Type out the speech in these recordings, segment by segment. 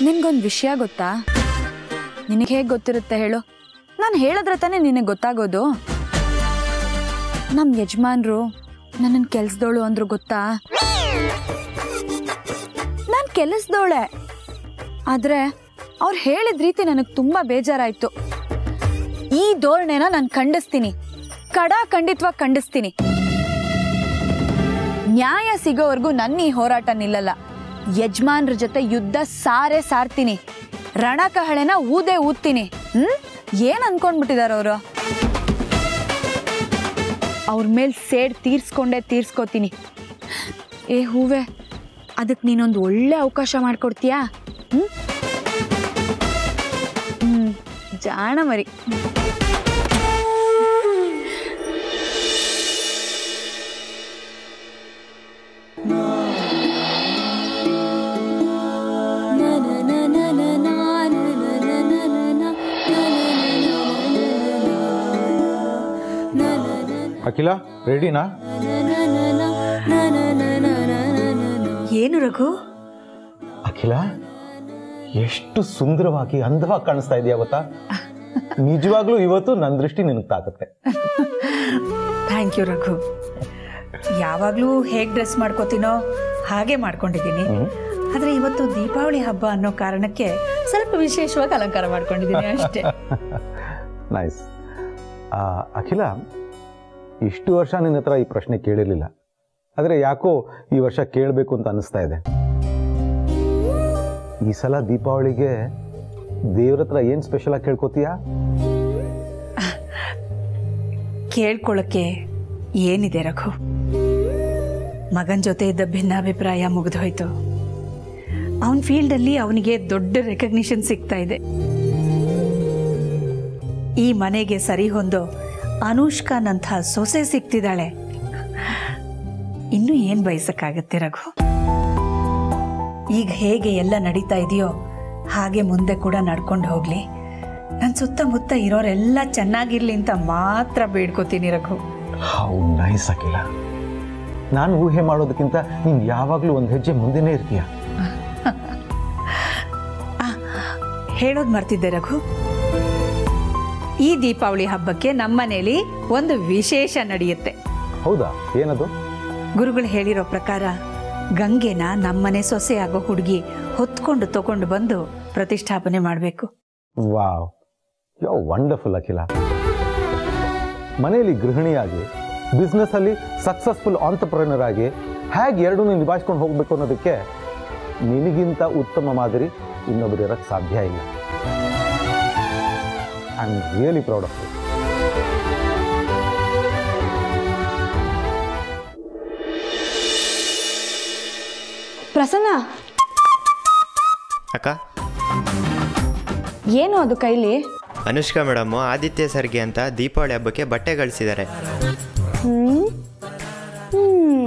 ನಿನ್ಗೊಂದು ವಿಷಯ ಗೊತ್ತಾ ನಿನಗೆ ಹೇಗೆ ಗೊತ್ತಿರುತ್ತೆ ಹೇಳು ನಾನು ಹೇಳಿದ್ರೆ ತಾನೇ ನಿನಗೆ ಗೊತ್ತಾಗೋದು ನಮ್ಮ ಯಜಮಾನ್ರು ನನ್ನನ್ನು ಕೆಲ್ಸದೋಳು ಅಂದ್ರು ಗೊತ್ತಾ ನಾನು ಕೆಲಸದೋಳೆ ಆದರೆ ಅವ್ರು ಹೇಳಿದ ರೀತಿ ನನಗೆ ತುಂಬ ಬೇಜಾರಾಯಿತು ಈ ಧೋರಣೆನ ನಾನು ಖಂಡಿಸ್ತೀನಿ ಕಡ ಖಂಡಿತವಾಗಿ ಖಂಡಿಸ್ತೀನಿ ನ್ಯಾಯ ಸಿಗೋವರೆಗೂ ನನ್ನ ಈ ಹೋರಾಟ ನಿಲ್ಲಲ್ಲ ಯಜಮಾನ್ರ ಜೊತೆ ಯುದ್ಧ ಸಾರೇ ಸಾರ್ತೀನಿ ರಣಕಹಳೆನ ಊದೇ ಊದ್ತೀನಿ ಹ್ಮ್ ಏನ್ ಅನ್ಕೊಂಡ್ಬಿಟ್ಟಿದಾರ ಅವರು ಅವ್ರ ಮೇಲೆ ಸೇಡ್ ತೀರ್ಸ್ಕೊಂಡೇ ತೀರ್ಸ್ಕೋತೀನಿ ಏ ಹೂವೆ ಅದಕ್ಕೆ ನೀನೊಂದು ಒಳ್ಳೆ ಅವಕಾಶ ಮಾಡ್ಕೊಡ್ತೀಯಾ ಹ್ಮ್ ಹ್ಮ್ ಜಾಣ ಮರಿ ಅಖಿಲ ರೆಡಿನಾ ಏನು ರಘು ಅಖಿಲ ಎಷ್ಟು ಸುಂದರವಾಗಿ ಅಂದವಾಗಿ ಕಾಣಿಸ್ತಾ ಇದೆಯಾ ಗೊತ್ತಾ ನಿಜವಾಗ್ಲೂ ಇವತ್ತು ನನ್ನ ದೃಷ್ಟಿ ನಿನಗೆ ತಾಕತ್ತೆ ಥ್ಯಾಂಕ್ ಯು ರಘು ಯಾವಾಗಲೂ ಹೇಗೆ ಡ್ರೆಸ್ ಮಾಡ್ಕೋತೀನೋ ಹಾಗೆ ಮಾಡ್ಕೊಂಡಿದ್ದೀನಿ ಆದರೆ ಇವತ್ತು ದೀಪಾವಳಿ ಹಬ್ಬ ಅನ್ನೋ ಕಾರಣಕ್ಕೆ ಸ್ವಲ್ಪ ವಿಶೇಷವಾಗಿ ಅಲಂಕಾರ ಮಾಡ್ಕೊಂಡಿದ್ದೀನಿ ಅಷ್ಟೇ ನೈಸ್ ಅಖಿಲ ಇಷ್ಟು ವರ್ಷ ನಿನ್ನ ಹತ್ರ ಈ ಪ್ರಶ್ನೆ ಕೇಳಿರಲಿಲ್ಲ ಆದರೆ ಯಾಕೋ ಈ ವರ್ಷ ಕೇಳಬೇಕು ಅಂತ ಅನಿಸ್ತಾ ಇದೆ ಈ ಸಲ ದೀಪಾವಳಿಗೆ ದೇವ್ರ ಹತ್ರ ಏನು ಸ್ಪೆಷಲ್ ಆಗಿ ಕೇಳ್ಕೊತೀಯಾ ಕೇಳ್ಕೊಳ್ಳೋಕ್ಕೆ ಏನಿದೆ ರಘು ಮಗನ ಜೊತೆ ಇದ್ದ ಭಿನ್ನಾಭಿಪ್ರಾಯ ಮುಗಿದೋಯ್ತು ಅವನ ಫೀಲ್ಡಲ್ಲಿ ಅವನಿಗೆ ದೊಡ್ಡ ರೆಕಗ್ನಿಷನ್ ಸಿಗ್ತಾ ಇದೆ ಈ ಮನೆಗೆ ಸರಿ ಹೊಂದೋ ಅನುಷ್ಕಾನಂಥ ಸೊಸೆ ಸಿಗ್ತಿದ್ದಾಳೆ ಇನ್ನು ಏನು ಬಯಸಕ್ಕಾಗತ್ತೆ ರಘು ಈಗ ಹೇಗೆ ಎಲ್ಲ ನಡೀತಾ ಇದೆಯೋ ಹಾಗೆ ಮುಂದೆ ಕೂಡ ನಡ್ಕೊಂಡು ಹೋಗ್ಲಿ ನನ್ನ ಸುತ್ತಮುತ್ತ ಇರೋರೆಲ್ಲ ಚೆನ್ನಾಗಿರ್ಲಿ ಅಂತ ಮಾತ್ರ ಬೇಡ್ಕೋತೀನಿ ರಘು ಹೌ ನೈಸ್ ಅಖಿಲ ನಾನು ಊಹೆ ಮಾಡೋದಕ್ಕಿಂತ ನೀನು ಯಾವಾಗಲೂ ಒಂದು ಹೆಜ್ಜೆ ಮುಂದೆನೇ ಇರ್ತೀಯ ಹೇಳೋದು ಮರ್ತಿದ್ದೆ ರಘು ಈ ದೀಪಾವಳಿ ಹಬ್ಬಕ್ಕೆ ನಮ್ಮನೇಲಿ ಒಂದು ವಿಶೇಷ ನಡೆಯುತ್ತೆ ಹೌದಾ ಏನದು ಗುರುಗಳು ಹೇಳಿರೋ ಪ್ರಕಾರ ಗಂಗೆನ ನಮ್ಮನೆ ಸೊಸೆ ಆಗೋ ಹುಡುಗಿ ಹೊತ್ಕೊಂಡು ತಗೊಂಡು ಬಂದು ಪ್ರತಿಷ್ಠಾಪನೆ ಮಾಡಬೇಕು ವಾವ್ ಯೋ ವಂಡರ್ಫುಲ್ ಅಖಿಲ ಮನೆಯಲ್ಲಿ ಗೃಹಿಣಿಯಾಗಿ ಬಿಸ್ನೆಸ್ಸಲ್ಲಿ ಸಕ್ಸಸ್ಫುಲ್ ಆಂಟರ್ಪ್ರನರ್ ಆಗಿ ಹೇಗೆ ಎರಡನ್ನೂ ನಿಭಾಯಿಸ್ಕೊಂಡು ಹೋಗಬೇಕು ಅನ್ನೋದಕ್ಕೆ ನಿನಗಿಂತ ಉತ್ತಮ ಮಾದರಿ ಇನ್ನೊಬ್ಬರು ಇರೋಕ್ಕೆ ಸಾಧ್ಯ ಇಲ್ಲ I am really proud of you Prasanna ಅಕ್ಕ ಏನು ಅದು ಕೈಲಿ ಅನುಷ್ಕಾ ಮೇಡಮ್ಮು ಆದಿತ್ಯ ಸರ್ಗೆ ಅಂತ ದೀಪಾವಳಿ ಹಬ್ಬಕ್ಕೆ ಬಟ್ಟೆ ಗಳಿಸಿದ್ದಾರೆ ಹ್ಮ್ ಹ್ಮ್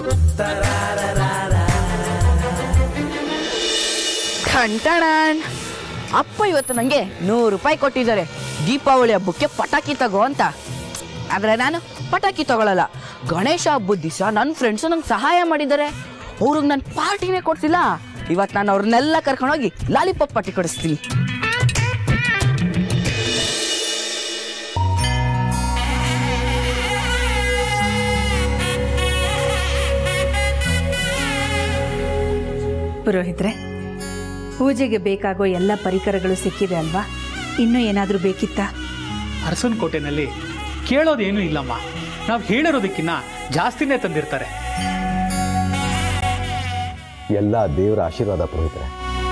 ಖಂಟಣನ್ ಅಪ್ಪ ಇವತ್ತು ನನಗೆ ನೂರು ರೂಪಾಯಿ ಕೊಟ್ಟಿದ್ದಾರೆ ದೀಪಾವಳಿ ಹಬ್ಬಕ್ಕೆ ಪಟಾಕಿ ತಗೋ ಅಂತ ಆದರೆ ನಾನು ಪಟಾಕಿ ತಗೊಳ್ಳಲ್ಲ ಗಣೇಶ ಹಬ್ಬದ ದಿವಸ ನನ್ನ ಫ್ರೆಂಡ್ಸು ನಂಗೆ ಸಹಾಯ ಮಾಡಿದ್ದಾರೆ ಅವ್ರಿಗೆ ನಾನು ಪಾರ್ಟಿನೇ ಕೊಡ್ತಿಲ್ಲ ಇವತ್ತು ನಾನು ಅವ್ರನ್ನೆಲ್ಲ ಕರ್ಕೊಂಡೋಗಿ ಲಾಲಿಪಾಪ್ ಪಾರ್ಟಿ ಕೊಡಿಸ್ತೀನಿ ಪುರೋಹಿತ್ರೆ ಪೂಜೆಗೆ ಬೇಕಾಗೋ ಎಲ್ಲ ಪರಿಕರಗಳು ಸಿಕ್ಕಿದೆ ಅಲ್ವಾ ಇನ್ನೂ ಏನಾದರೂ ಬೇಕಿತ್ತಾ ಅರಸನ್ ಕೋಟೆನಲ್ಲಿ ಕೇಳೋದೇನೂ ಇಲ್ಲಮ್ಮ ನಾವು ಹೇಳಿರೋದಕ್ಕಿಂತ ಜಾಸ್ತಿನೇ ತಂದಿರ್ತಾರೆ ಎಲ್ಲ ದೇವರ ಆಶೀರ್ವಾದ ಪುರೋಹಿತರೆ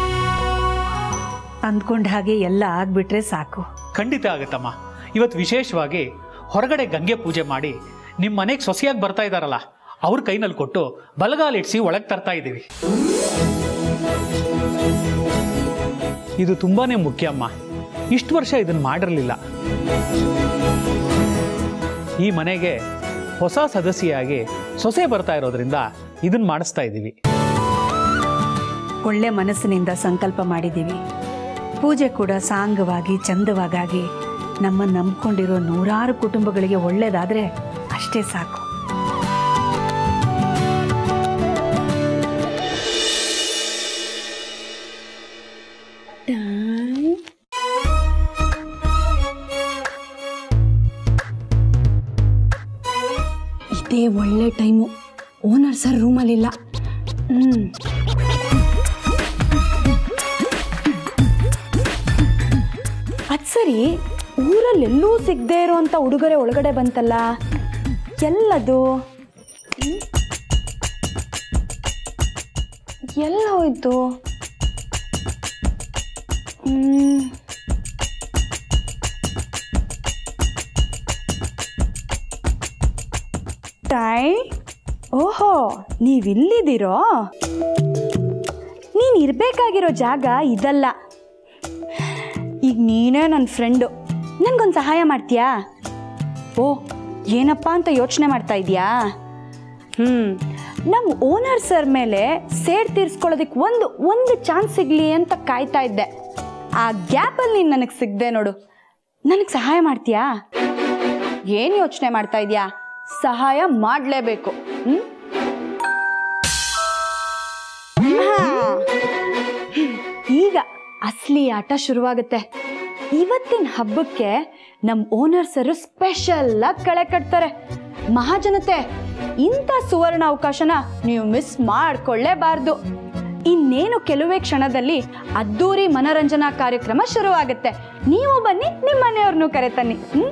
ಅಂದ್ಕೊಂಡ ಹಾಗೆ ಎಲ್ಲ ಆಗ್ಬಿಟ್ರೆ ಸಾಕು ಖಂಡಿತ ಆಗತ್ತಮ್ಮ ಇವತ್ತು ವಿಶೇಷವಾಗಿ ಹೊರಗಡೆ ಗಂಗೆ ಪೂಜೆ ಮಾಡಿ ನಿಮ್ಮ ಮನೆಗೆ ಸೊಸೆಯಾಗಿ ಬರ್ತಾ ಇದ್ದಾರಲ್ಲ ಅವ್ರ ಕೈನಲ್ಲಿ ಕೊಟ್ಟು ಬಲಗಾಲಿಡ್ಸಿ ಒಳಗೆ ತರ್ತಾ ಇದ್ದೀವಿ ಇದು ತುಂಬಾನೇ ಮುಖ್ಯ ಅಮ್ಮ ಇಷ್ಟು ವರ್ಷ ಇದನ್ನ ಮಾಡಿರಲಿಲ್ಲ ಈ ಮನೆಗೆ ಹೊಸ ಸದಸ್ಯೆಯಾಗಿ ಸೊಸೆ ಬರ್ತಾ ಇರೋದ್ರಿಂದ ಇದನ್ನ ಮಾಡಿಸ್ತಾ ಇದ್ದೀವಿ ಒಳ್ಳೆ ಮನಸ್ಸಿನಿಂದ ಸಂಕಲ್ಪ ಮಾಡಿದ್ದೀವಿ ಪೂಜೆ ಕೂಡ ಸಾಂಗವಾಗಿ ಚಂದವಾಗಿ ನಮ್ಮ ನಂಬ್ಕೊಂಡಿರೋ ನೂರಾರು ಕುಟುಂಬಗಳಿಗೆ ಒಳ್ಳೇದಾದ್ರೆ ಅಷ್ಟೇ ಸಾಕು ಇದೇ ಒಳ್ಳೆ ಟೈಮು ಓನರ್ ಸರ್ ರೂಮಲ್ಲಿಲ್ಲ ಹ್ಞೂ ಅದು ಸರಿ ಊರಲ್ಲಿ ಎಲ್ಲೂ ಸಿಗದೆ ಇರೋಂಥ ಉಡುಗೊರೆ ಒಳಗಡೆ ಬಂತಲ್ಲ ಎಲ್ಲದು ಹ್ಮ್? ಎಲ್ಲ ಹೋಯ್ತು ಹ್ಮ್. ತಾಯ್ ಓಹೋ ನೀವಿಲ್ಲಿದ್ದೀರೋ ನೀನು ಇರಬೇಕಾಗಿರೋ ಜಾಗ ಇದಲ್ಲ ಈಗ ನೀನೇ ನನ್ನ ಫ್ರೆಂಡು ನನಗೊಂದು ಸಹಾಯ ಮಾಡ್ತೀಯಾ ಓ ಏನಪ್ಪ ಅಂತ ಯೋಚನೆ ಮಾಡ್ತಾ ಇದೀಯಾ ಹ್ಞೂ ನಮ್ಮ ಓನರ್ ಸರ್ ಮೇಲೆ ಸೇಡ್ ತೀರಿಸ್ಕೊಳ್ಳೋದಕ್ಕೆ ಒಂದು ಒಂದು ಚಾನ್ಸ್ ಸಿಗಲಿ ಅಂತ ಕಾಯ್ತಾ ಇದ್ದೆ ಆ ಗ್ಯಾಪಲ್ಲಿ ನೀನು ನನಗೆ ಸಿಗದೆ ನೋಡು ನನಗೆ ಸಹಾಯ ಮಾಡ್ತೀಯಾ ಏನು ಯೋಚನೆ ಮಾಡ್ತಾ ಇದೀಯಾ ಸಹಾಯ ಮಾಡಲೇಬೇಕು ಹ್ಞೂ ಈಗ ಅಸ್ಲಿ ಆಟ ಶುರುವಾಗುತ್ತೆ ಇವತ್ತಿನ ಹಬ್ಬಕ್ಕೆ ನಮ್ಮ ಓನರ್ ಸರ್ ಸ್ಪೆಷಲ್ ಆಗಿ ಕಳೆ ಕಟ್ತಾರೆ ಮಹಾಜನತೆ ಇಂಥ ಸುವರ್ಣ ಅವಕಾಶನ ನೀವು ಮಿಸ್ ಮಾಡ್ಕೊಳ್ಳೇಬಾರ್ದು ಇನ್ನೇನು ಕೆಲವೇ ಕ್ಷಣದಲ್ಲಿ ಅದ್ದೂರಿ ಮನರಂಜನಾ ಕಾರ್ಯಕ್ರಮ ಶುರುವಾಗುತ್ತೆ ನೀವು ಬನ್ನಿ ನಿಮ್ಮ ಮನೆಯವ್ರನ್ನೂ ಕರೆತನ್ನಿ ಹ್ಮ್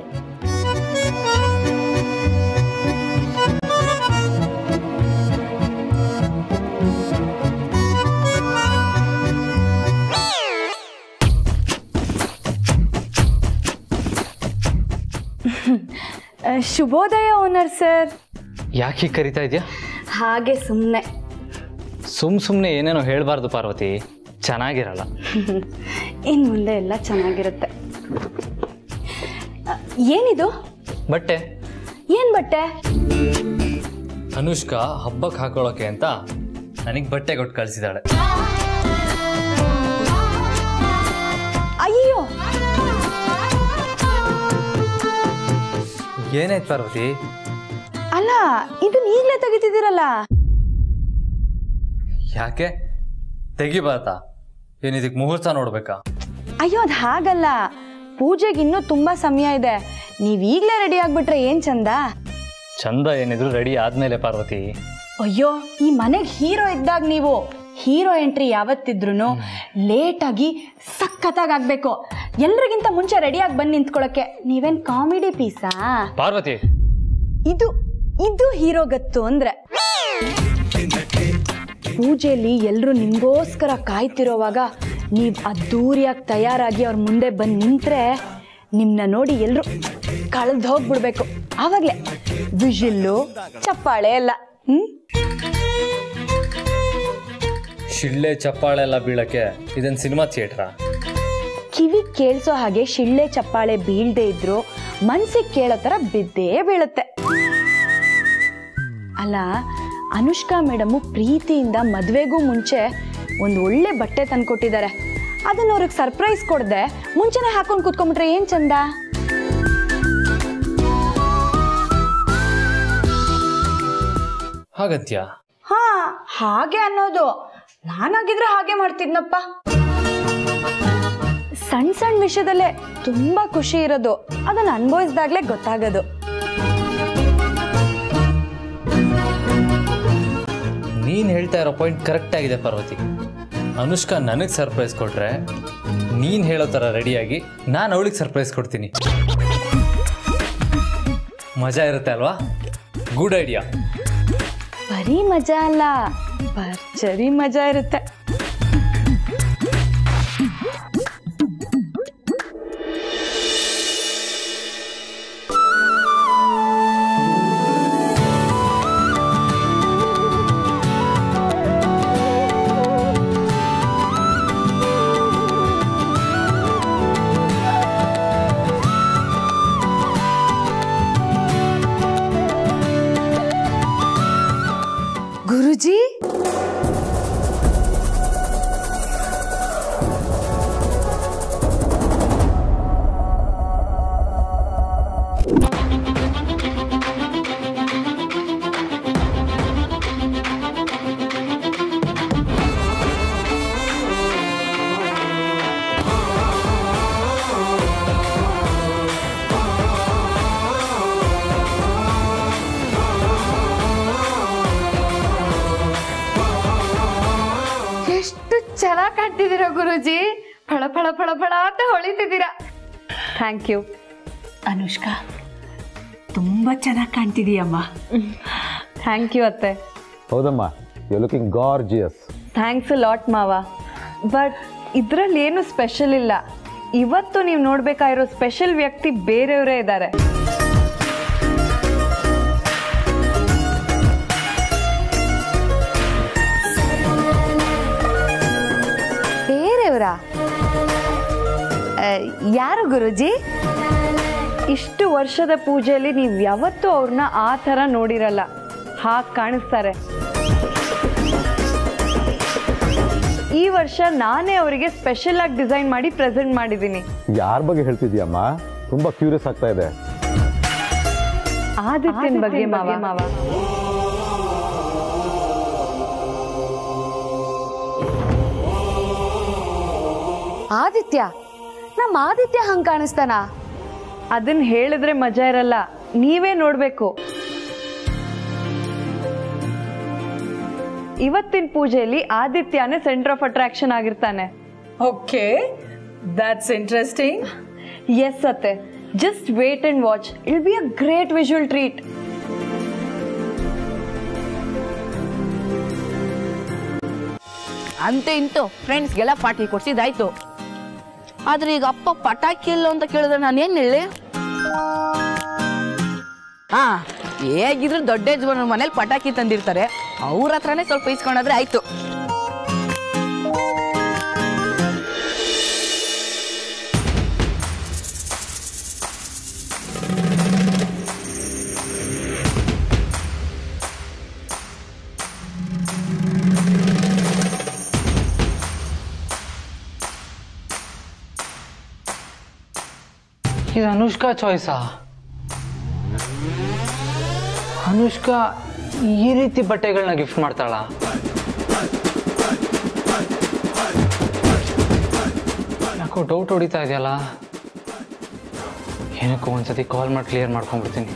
ಆ, ಶುಭೋದಯ ಓನರ್ ಸರ್ ಯಾಕೆ ಹೀಗೆ ಕರಿತಾ ಇದೆಯಾ ಹಾಗೆ ಸುಮ್ಮನೆ ಸುಮ್ ಸುಮ್ಮನೆ ಏನೇನೋ ಹೇಳಬಾರ್ದು ಪಾರ್ವತಿ ಚೆನ್ನಾಗಿರಲ್ಲ ಇನ್ನು ಮುಂದೆ ಎಲ್ಲ ಚೆನ್ನಾಗಿರುತ್ತೆ ಆ, ಏನಿದು ಬಟ್ಟೆ ಏನ್ ಬಟ್ಟೆ ಅನುಷ್ಕಾ ಹಬ್ಬಕ್ಕೆ ಹಾಕೊಳ್ಳೋಕೆ ಅಂತ ನನಗೆ ಬಟ್ಟೆ ಕೊಟ್ಟು ಕಳಿಸಿದಾಳೆ ಅಯ್ಯೋ ಏನಾಯ್ತು ಪಾರ್ವತಿ ಅಲ್ಲ ಇದನ್ನ ಈಗಲೇ ತೆಗಿತಿದ್ದೀರಲ್ಲ ಯಾಕೆ ತೆಗಿಬಾರ್ದಾ ಏನು ಇದಕ್ಕೆ ಮುಹೂರ್ತ ನೋಡ್ಬೇಕಾ ಅಯ್ಯೋ ಅದು ಹಾಗಲ್ಲ ಪೂಜೆಗೆ ಇನ್ನೂ ತುಂಬಾ ಸಮಯ ಇದೆ ನೀವ್ ಈಗಲೇ ರೆಡಿ ಆಗ್ಬಿಟ್ರೆ ಏನ್ ಚಂದ ಚಂದ ಏನಿದ್ರು ರೆಡಿ ಆದ್ಮೇಲೆ ಪಾರ್ವತಿ ಅಯ್ಯೋ ಈ ಮನೆಗೆ ಹೀರೋ ಇದ್ದಾಗ ನೀವು ಹೀರೋ ಎಂಟ್ರಿ ಯಾವತ್ತಿದ್ರು ಲೇಟಾಗಿ ಸಖತ್ತಾಗಿ ಆಗ್ಬೇಕು ಎಲ್ರಿಗಿಂತ ಮುಂಚೆ ರೆಡಿಯಾಗಿ ಬಂದು ನಿಂತ್ಕೊಳಕ್ಕೆ ನೀವೇನ್ ಕಾಮಿಡಿ ಪೀಸಾ ಪಾರ್ವತಿ ಇದು ಇದು ಹೀರೋ ಗತ್ತು ಅಂದ್ರೆ ಪೂಜೆಯಲ್ಲಿ ಎಲ್ರು ನಿಮ್ಗೋಸ್ಕರ ಕಾಯ್ತಿರೋವಾಗ ನೀವ್ ಅದ್ದೂರಿಯಾಗಿ ತಯಾರಾಗಿ ಅವ್ರ ಮುಂದೆ ಬಂದು ನಿಂತ್ರೆ ನಿಮ್ನ ನೋಡಿ ಎಲ್ರು ಕಳೆದು ಹೋಗ್ಬಿಡ್ಬೇಕು ಆವಾಗ್ಲೇ ವಿಜಿಲ್ಲು ಚಪ್ಪಾಳೆ ಎಲ್ಲ ಹ್ಮ್ ಶಿಳ್ಳೆ ಚಪ್ಪಾಳೆ ಎಲ್ಲ ಬೀಳಕ್ಕೆ ಇದನ್ ಸಿನಿಮಾ ಥಿಯೇಟ್ರಾ ಕಿವಿ ಕೇಳಿಸೋ ಹಾಗೆ ಶಿಳ್ಳೆ ಚಪ್ಪಾಳೆ ಬೀಳ್ದೇ ಇದ್ರು ಮನ್ಸಿಗೆ ಕೇಳೋ ಥರ ಬಿದ್ದೇ ಬೀಳುತ್ತೆ ಅಲ್ಲ ಅನುಷ್ಕಾ ಮೇಡಮು ಪ್ರೀತಿಯಿಂದ ಮದುವೆಗೂ ಮುಂಚೆ ಒಂದು ಒಳ್ಳೆ ಬಟ್ಟೆ ತಂದ್ಕೊಟ್ಟಿದ್ದಾರೆ ಅದನ್ನ ಅವ್ರಿಗೆ ಸರ್ಪ್ರೈಸ್ ಕೊಡದೆ ಮುಂಚೆನೆ ಹಾಕೊಂಡು ಕೂತ್ಕೊಂಡ್ಬಿಟ್ರೆ ಏನ್ ಚಂದ ಹಾಗಂತ್ಯ ಹಾ ಹಾಗೆ ಅನ್ನೋದು ನಾನಾಗಿದ್ರೆ ಹಾಗೆ ಮಾಡ್ತಿದ್ನಪ್ಪ ಸಣ್ಣ ಸಣ್ಣ ವಿಷಯದಲ್ಲೇ ತುಂಬಾ ಖುಷಿ ಇರೋದು ಅದನ್ನ ಅನುಭವಿಸ್ದಾಗ್ಲೇ ಗೊತ್ತಾಗೋದು ನೀನ್ ಹೇಳ್ತಾ ಇರೋ ಪಾಯಿಂಟ್ ಕರೆಕ್ಟ್ ಆಗಿದೆ ಪಾರ್ವತಿ ಅನುಷ್ಕಾ ನನಗೆ ಸರ್ಪ್ರೈಸ್ ಕೊಟ್ರೆ ನೀನ್ ಹೇಳೋ ಥರ ರೆಡಿಯಾಗಿ ನಾನು ಅವಳಿಗೆ ಸರ್ಪ್ರೈಸ್ ಕೊಡ್ತೀನಿ ಮಜಾ ಇರುತ್ತೆ ಅಲ್ವಾ ಗುಡ್ ಐಡಿಯಾ ಬರೀ ಮಜಾ ಅಲ್ಲ ಭರ್ಜರಿ ಮಜಾ ಇರುತ್ತೆ ಗುರುಜಿ ಚೆನ್ನಾಗಿ ಕಾಣ್ತಿದ್ದೀರಾ ಗುರುಜಿ ಫಳ ಫಳ ಫಳ ಫಳ ಅಂತ ಹೊಳಿತಿದ್ದೀರಾ ಥ್ಯಾಂಕ್ ಯು ಅನುಷ್ಕಾ ತುಂಬ ಚೆನ್ನಾಗಿ ಕಾಣ್ತಿದೀಯಮ್ಮ ಥ್ಯಾಂಕ್ ಯು ಅತ್ತೆ ಹೌದಮ್ಮ you looking gorgeous thanks lot ಮಾವ ಬಟ್ ಇದರಲ್ಲಿ ಏನು ಸ್ಪೆಷಲ್ ಇಲ್ಲ ಇವತ್ತು ನೀವು ನೋಡ್ಬೇಕಾಗಿರೋ ಸ್ಪೆಷಲ್ ವ್ಯಕ್ತಿ ಬೇರೆಯವರೇ ಇದ್ದಾರೆ ಬೇರೆಯವರ ಯಾರು ಗುರುಜಿ ಇಷ್ಟು ವರ್ಷದ ಪೂಜೆಯಲ್ಲಿ ನೀವು ಯಾವತ್ತೂ ಅವ್ರನ್ನ ಆ ಥರ ನೋಡಿರಲ್ಲ ಹಾಗೆ ಕಾಣಿಸ್ತಾರೆ ಈ ವರ್ಷ ನಾನೇ ಅವರಿಗೆ ಸ್ಪೆಷಲ್ ಆಗಿ ಡಿಸೈನ್ ಮಾಡಿ ಪ್ರೆಸೆಂಟ್ ಮಾಡಿದ್ದೀನಿ ಯಾರ ಬಗ್ಗೆ ಹೇಳ್ತಿದ್ಯಮ್ಮ ತುಂಬ ಕ್ಯೂರಿಯಸ್ ಆಗ್ತಾ ಇದೆ ಆದಿತ್ಯನ ಬಗ್ಗೆ ಮಾವ ಮಾವ ಆದಿತ್ಯ ನಮ್ಮ ಆದಿತ್ಯ ಹಂಗ್ ಕಾಣಿಸ್ತಾನ ಅದನ್ನ ಹೇಳಿದ್ರೆ ಮಜಾ ಇರಲ್ಲ ನೀವೇ ನೋಡ್ಬೇಕು ಇವತ್ತಿನ ಪೂಜೆಯಲ್ಲಿ ಆದಿತ್ಯನೇ ಸೆಂಟರ್ ಆಫ್ ಅಟ್ರಾಕ್ಷನ್ ಆಗಿರ್ತಾನೆ ಓಕೆ ದ್ಯಾಟ್ಸ್ ಇಂಟ್ರೆಸ್ಟಿಂಗ್ ಎಸ್ ಅತ್ತೆ just wait and watch I'll be a great visual treat ಅಂತೆ ಇಂತು ಫ್ರೆಂಡ್ಸ್ಗೆಲ್ಲ ಪಾರ್ಟಿ ಕೊಡ್ಸಿದ್ದಾಯ್ತು ಆದ್ರೆ ಈಗ ಅಪ್ಪ ಪಟಾಕಿ ಇಲ್ಲ ಅಂತ ಕೇಳಿದ್ರೆ ನಾನು ಏನ್ ಹೇಳಿ ಹಾ ಹೇಗಿದ್ರು ದೊಡ್ಡ ಯಜಮಾನ ಮನೇಲಿ ಪಟಾಕಿ ತಂದಿರ್ತಾರೆ ಅವ್ರ ಹತ್ರನೇ ಸ್ವಲ್ಪ ಇಸ್ಕೊಂಡಾದ್ರೆ ಆಯ್ತು ಇದು ಅನುಷ್ಕಾ ಚಾಯ್ಸಾ ಅನುಷ್ಕಾ ಈ ರೀತಿ ಬಟ್ಟೆಗಳನ್ನ ಗಿಫ್ಟ್ ಮಾಡ್ತಾಳ ಯಾಕೋ ಡೌಟ್ ಹೊಡಿತಾ ಇದೆಯಲ್ಲ ಏನಕ್ಕೋ ಒಂದ್ಸತಿ ಕಾಲ್ ಮಾಡಿ ಕ್ಲಿಯರ್ ಮಾಡ್ಕೊಂಡ್ಬಿಡ್ತೀನಿ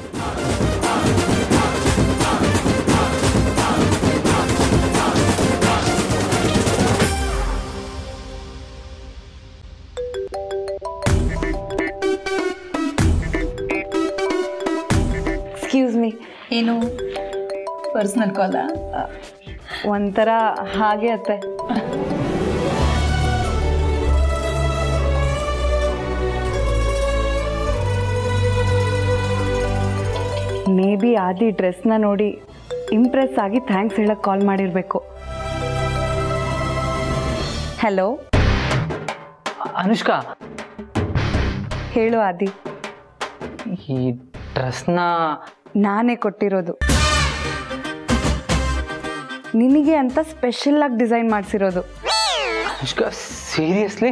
ಎಕ್ಸ್ಕ್ಯೂಸ್ ಮೀ ಏನು ಪರ್ಸ್ನಲ್ ಕಾಲಾ ಒಂಥರ ಹಾಗೆ ಅತ್ತೆ ಮೇ ಬಿ ಆದಿ ಡ್ರೆಸ್ನ ನೋಡಿ ಇಂಪ್ರೆಸ್ ಆಗಿ ಥ್ಯಾಂಕ್ಸ್ ಹೇಳಕ್ ಕಾಲ್ ಮಾಡಿರಬೇಕು ಹಲೋ ಅನುಷ್ಕಾ ಹೇಳು ಆದಿ ಈ ಡ್ರೆಸ್ನ ನಾನೇ ಕೊಟ್ಟಿರೋದು ನಿನಗೆ ಅಂತ ಸ್ಪೆಷಲ್ ಆಗಿ ಡಿಸೈನ್ ಮಾಡಿಸಿರೋದು ಅನುಷ್ಕಾ ಸೀರಿಯಸ್ಲಿ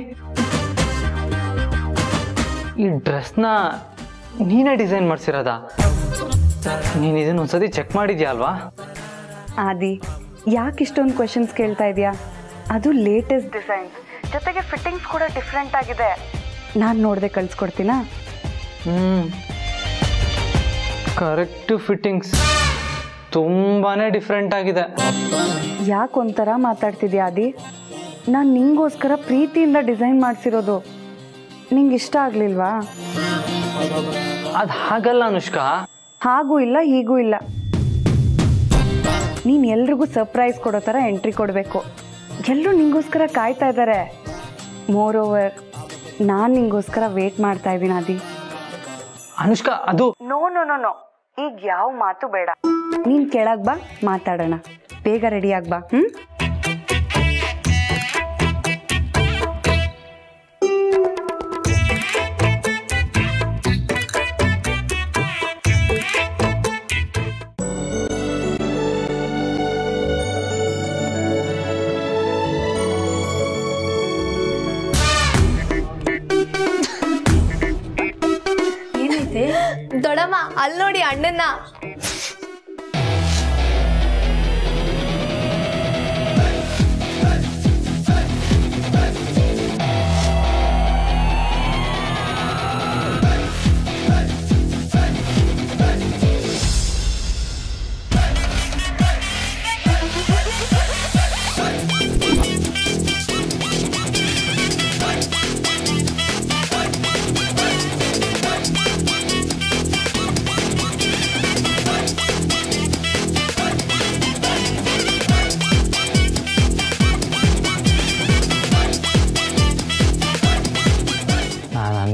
ಈ ಡ್ರೆಸ್ನ ನೀನೇ ಡಿಸೈನ್ ಮಾಡ್ಸಿರೋದಾ ನೀನು ಇದನ್ನ ಒಂದ್ಸತಿ ಚೆಕ್ ಮಾಡಿದ್ಯಾ ಅಲ್ವಾ ಆದಿ ಯಾಕೆ ಇಷ್ಟೊಂದು ಕ್ವೆಶನ್ಸ್ ಕೇಳ್ತಾ ಇದೆಯಾ ಅದು ಲೇಟೆಸ್ಟ್ ಡಿಸೈನ್ಸ್ ಜೊತೆಗೆ ಫಿಟ್ಟಿಂಗ್ಸ್ ಕೂಡ ಡಿಫ್ರೆಂಟ್ ಆಗಿದೆ ನಾನು ನೋಡದೆ ಕಳ್ಸ್ಕೊಡ್ತೀನಾ ಹ್ಞೂ ಕರೆಕ್ಟ್ ಫಿಟ್ಟಿಂಗ್ಸ್ ತುಂಬಾನೇ ಡಿಫ್ರೆಂಟ್ ಆಗಿದೆ ಯಾಕೆ ಒಂಥರ ಮಾತಾಡ್ತಿದ್ಯಾ ಆದಿ ನಾನು ನಿಂಗೋಸ್ಕರ ಪ್ರೀತಿಯಿಂದ ಡಿಸೈನ್ ಮಾಡಿಸಿರೋದು ನಿಂಗೆ ಇಷ್ಟ ಆಗಲಿಲ್ವಾ ಅದು ಹಾಗಲ್ಲ ಅನುಷ್ಕಾ ಹಾಗೂ ಇಲ್ಲ ಹೀಗೂ ಇಲ್ಲ ನೀನು ಎಲ್ರಿಗೂ ಸರ್ಪ್ರೈಸ್ ಕೊಡೋ ಥರ ಎಂಟ್ರಿ ಕೊಡಬೇಕು ಎಲ್ಲರೂ ನಿಂಗೋಸ್ಕರ ಕಾಯ್ತಾ ಇದ್ದಾರೆ ಮೋರ್ ಓವರ್ ನಾನು ನಿಂಗೋಸ್ಕರ ವೇಟ್ ಮಾಡ್ತಾ ಇದ್ದೀನಿ ಆದಿ ಅನುಷ್ಕಾ ಅದು ನೋ ನೋ ನೋ ನೋ ಈಗ ಯಾವ ಮಾತು ಬೇಡ ನೀನ್ ಕೆಳಗ್ ಬಾ ಮಾತಾಡೋಣ ಬೇಗ ರೆಡಿ ಬಾ ಹ್ಮ್ ಏನೈತೆ ದೊಡಮ್ಮ ಅಲ್ಲಿ ನೋಡಿ ಅಣ್ಣನ್ನ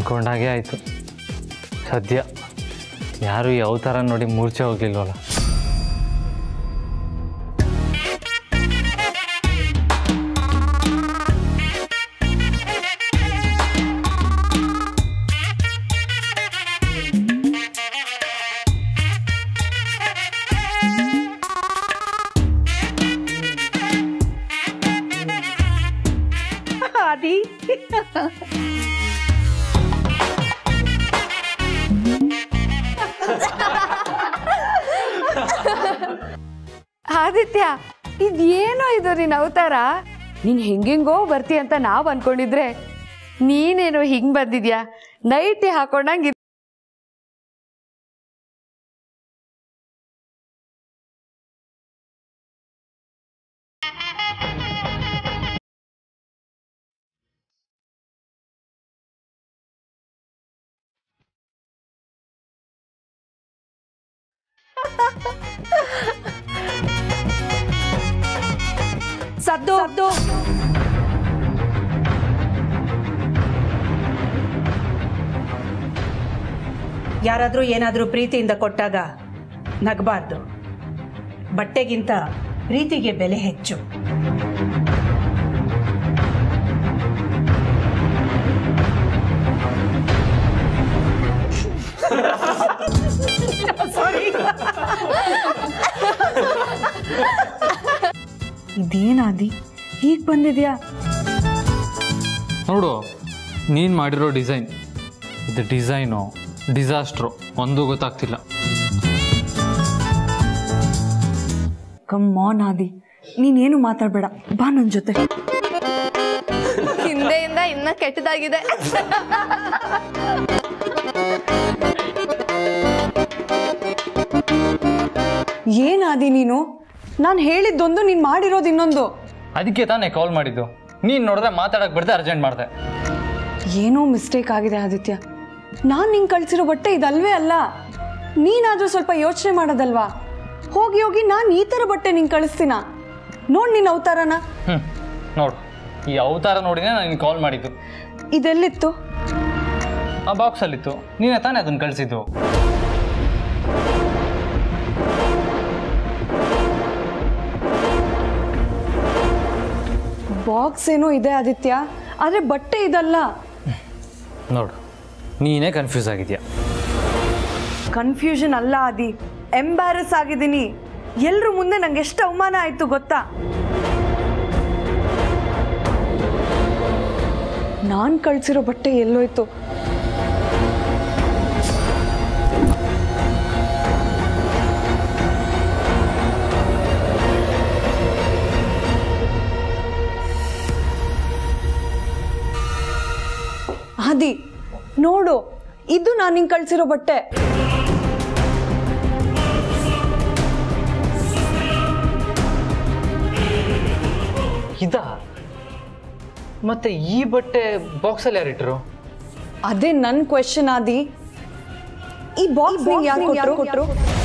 ಅನ್ಕೊಂಡಾಗೆ ಆಯಿತು ಸದ್ಯ ಯಾರು ಈ ಅವತಾರ ನೋಡಿ ಮೂರ್ಛೆ ಹೋಗ್ಲಿಲ್ವಲ್ಲ ಆದಿ ಆದಿತ್ಯ ಇದೇನೋ ಇದು ನಿನ್ನ ಅವತಾರ ನೀನ್ ಹೆಂಗೆಂಗೋ ಬರ್ತಿ ಅಂತ ನಾವ್ ಅನ್ಕೊಂಡಿದ್ರೆ ನೀನೇನೋ ಹಿಂಗ್ ಬಂದಿದ್ಯಾ ನೈಟಿ ಹಾಕೊಂಡಂಗ್ ಸದ್ದು ಸದ್ದು ಯಾರಾದರೂ ಏನಾದರೂ ಪ್ರೀತಿಯಿಂದ ಕೊಟ್ಟಾಗ ನಗಬಾರ್ದು ಬಟ್ಟೆಗಿಂತ ಪ್ರೀತಿಗೆ ಬೆಲೆ ಹೆಚ್ಚು ಇದೇನಾದಿ ಹೀಗೆ ಬಂದಿದ್ಯಾ ನೋಡು ನೀನು ಮಾಡಿರೋ ಡಿಸೈನ್ ಇದು ಡಿಸೈನು ಡಿಸಾಸ್ಟ್ರು ಒಂದೂ ಗೊತ್ತಾಗ್ತಿಲ್ಲ ಕಮ್ಮಾನ್ ಆದಿ ನೀನೇನು ಮಾತಾಡಬೇಡ ಬಾ ನನ್ನ ಜೊತೆ ಹಿಂದೆಯಿಂದ ಇನ್ನ ಕೆಟ್ಟದಾಗಿದೆ ಏನಾದಿ ನೀನು ನಾನು ಹೇಳಿದ್ದೊಂದು ನೀನು ಮಾಡಿರೋದು ಇನ್ನೊಂದು ಅದಕ್ಕೆ ತಾನೇ ಕಾಲ್ ಮಾಡಿದ್ದು ನೀನು ನೋಡಿದ್ರೆ ಮಾತಾಡಕ್ಕೆ ಬಿಡದೆ ಅರ್ಜೆಂಟ್ ಮಾಡಿದೆ ಏನೋ ಮಿಸ್ಟೇಕ್ ಆಗಿದೆ ಆದಿತ್ಯ ನಾನು ನಿಂಗೆ ಕಳ್ಸಿರೋ ಬಟ್ಟೆ ಇದಲ್ವೇ ಅಲ್ಲ ನೀನಾದರೂ ಸ್ವಲ್ಪ ಯೋಚನೆ ಮಾಡೋದಲ್ವಾ ಹೋಗಿ ಹೋಗಿ ನಾನು ಈ ಥರ ಬಟ್ಟೆ ನಿಂಗೆ ಕಳಿಸ್ತೀನ ನೋಡಿ ನಿನ್ನ ಅವತಾರನ ಹ್ಞೂ ನೋಡು ಈ ಅವತಾರ ನೋಡಿನೇ ನಾನು ನಿನ್ಗೆ ಕಾಲ್ ಮಾಡಿದ್ದು ಇದೆಲ್ಲಿತ್ತು ಆ ಬಾಕ್ಸಲ್ಲಿತ್ತು ನೀನೇ ತಾನೇ ಅದನ್ನು ಕಳಿಸಿದ್ದು ಬಾಕ್ಸ್ ಏನೋ ಇದೆ ಆದಿತ್ಯ ಆದರೆ ಬಟ್ಟೆ ಇದಲ್ಲ ನೋಡು ನೀನೇ ಕನ್ಫ್ಯೂಸ್ ಆಗಿದ್ಯಾ ಕನ್ಫ್ಯೂಷನ್ ಅಲ್ಲ ಆದಿ ಎಂಬ್ಯಾರಸ್ ಆಗಿದ್ದೀನಿ ಎಲ್ರ ಮುಂದೆ ನಂಗೆ ಎಷ್ಟು ಅವಮಾನ ಆಯಿತು ಗೊತ್ತಾ ನಾನು ಕಳ್ಸಿರೋ ಬಟ್ಟೆ ಎಲ್ಲೋಯ್ತು ಆದಿ ನೋಡು ಇದು ನಾನು ನಿಂಗೆ ಕಳ್ಸಿರೋ ಬಟ್ಟೆ ಇದಾ ಮತ್ತೆ ಈ ಬಟ್ಟೆ ಬಾಕ್ಸಲ್ಲಿ ಯಾರಿಟ್ರು ಅದೇ ನನ್ನ ಕ್ವೆಶನ್ ಆದಿ ಈ ಬಾಕ್ಸ್ ಯಾರು ಕೊಟ್ಟರು